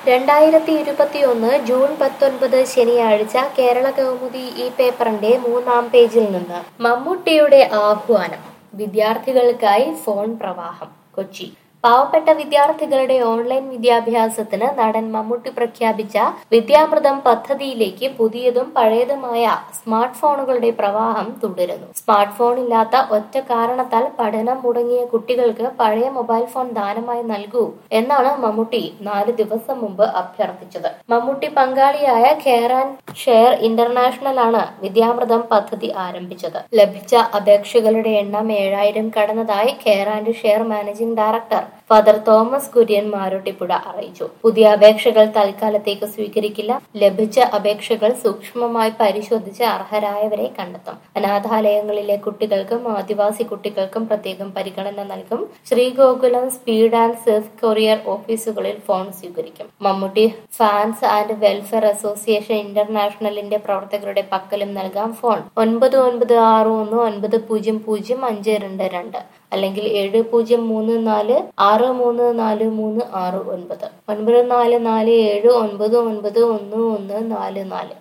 രണ്ടായിരത്തി ഇരുപത്തിയൊന്ന് ജൂൺ പത്തൊൻപത് ശനിയാഴ്ച കേരള കൗമുദി ഈ പേപ്പറിന്റെ മൂന്നാം പേജിൽ നിന്ന് മമ്മൂട്ടിയുടെ ആഹ്വാനം വിദ്യാർത്ഥികൾക്കായി ഫോൺ പ്രവാഹം കൊച്ചി പാവപ്പെട്ട വിദ്യാർത്ഥികളുടെ ഓൺലൈൻ വിദ്യാഭ്യാസത്തിന് നടൻ മമ്മൂട്ടി പ്രഖ്യാപിച്ച വിദ്യാമൃതം പദ്ധതിയിലേക്ക് പുതിയതും പഴയതുമായ സ്മാർട്ട് ഫോണുകളുടെ പ്രവാഹം തുടരുന്നു സ്മാർട്ട് ഫോൺ ഇല്ലാത്ത ഒറ്റ കാരണത്താൽ പഠനം മുടങ്ങിയ കുട്ടികൾക്ക് പഴയ മൊബൈൽ ഫോൺ ദാനമായി നൽകൂ എന്നാണ് മമ്മൂട്ടി നാല് ദിവസം മുമ്പ് അഭ്യർത്ഥിച്ചത് മമ്മൂട്ടി പങ്കാളിയായ കെയർ ആൻഡ് ഷെയർ ഇന്റർനാഷണൽ ആണ് വിദ്യാമൃതം പദ്ധതി ആരംഭിച്ചത് ലഭിച്ച അപേക്ഷകളുടെ എണ്ണം ഏഴായിരം കടന്നതായി care and share managing director father Thomas Kurian Marottippuzha അറിയിച്ചു പുതിയ അപേക്ഷകൾ തൽക്കാലത്തേക്ക് സ്വീകരിക്കില്ല ലഭിച്ച അപേക്ഷകൾ സൂക്ഷ്മമായി പരിശോധിച്ച് അർഹരായവരെ കണ്ടെത്തും അനാഥാലയങ്ങളിലെ കുട്ടികൾക്കും ആദിവാസി കുട്ടികൾക്കും പ്രത്യേകം പരിഗണന നൽകും Sree Gokulam speed and safe courier ഓഫീസുകളിൽ ഫോൺ സ്വീകരിക്കും Mammootty fans and welfare association ഇന്റർനാഷണലിന്റെ പ്രവർത്തകരുടെ പക്കലും നൽകാം ഫോൺ ഒൻപത് ഒൻപത് ആറ് ഒന്ന് ഒൻപത് പൂജ്യം പൂജ്യം അഞ്ച് രണ്ട് രണ്ട് അല്ലെങ്കിൽ ഏഴ് പൂജ്യം മൂന്ന് നാല് ആറ് മൂന്ന് നാല് മൂന്ന് ആറ് ഒൻപത് ഒൻപത് നാല് നാല് ഏഴ് ഒൻപത് ഒൻപത് ഒന്ന് ഒന്ന് നാല് നാല്